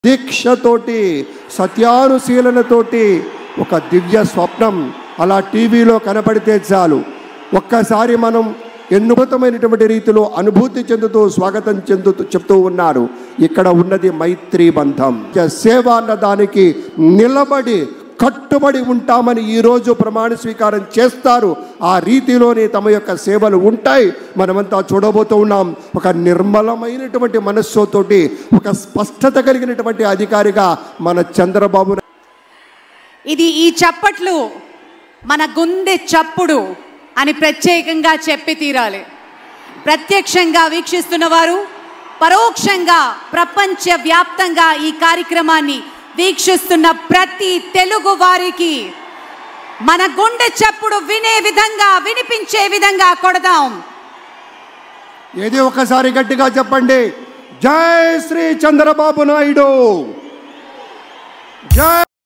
దీక్షతోటి సత్యానుశీలనతోటి ఒక దివ్య స్వప్నం అలా టీవీలో కనపడితే చాలు ఒక్కసారి మనం ఎన్నుభూతమైనటువంటి రీతిలో అనుభూతి చెందుతూ స్వాగతం చెందుతూ చెప్తూ ఉన్నారు ఇక్కడ ఉన్నది మైత్రీ బంధం ఇక సేవ అన్న దానికి నిలబడి కట్టుబడి ఉంటామని ఈరోజు ప్రమాణ స్వీకారం చేస్తారు ఆ రీతిలోనే తమ యొక్క సేవలు ఉంటాయి మనమంతా చూడబోతూ ఉన్నాం ఒక నిర్మలమైనటువంటి మనస్సుతోటి ఒక స్పష్టత కలిగినటువంటి అధికారిగా మన చంద్రబాబు ఇది ఈ చప్పట్లు మన గుండె చప్పుడు అని ప్రత్యేకంగా చెప్పి తీరాలి ప్రత్యక్షంగా వీక్షిస్తున్న వారు పరోక్షంగా ప్రపంచ వ్యాప్తంగా ఈ కార్యక్రమాన్ని వీక్షిస్తున్న ప్రతి తెలుగు వారికి మన గుండె చప్పుడు వినే విధంగా వినిపించే విధంగా కొడదాం ఏది ఒకసారి గట్టిగా చెప్పండి జై శ్రీ చంద్రబాబు నాయుడు జై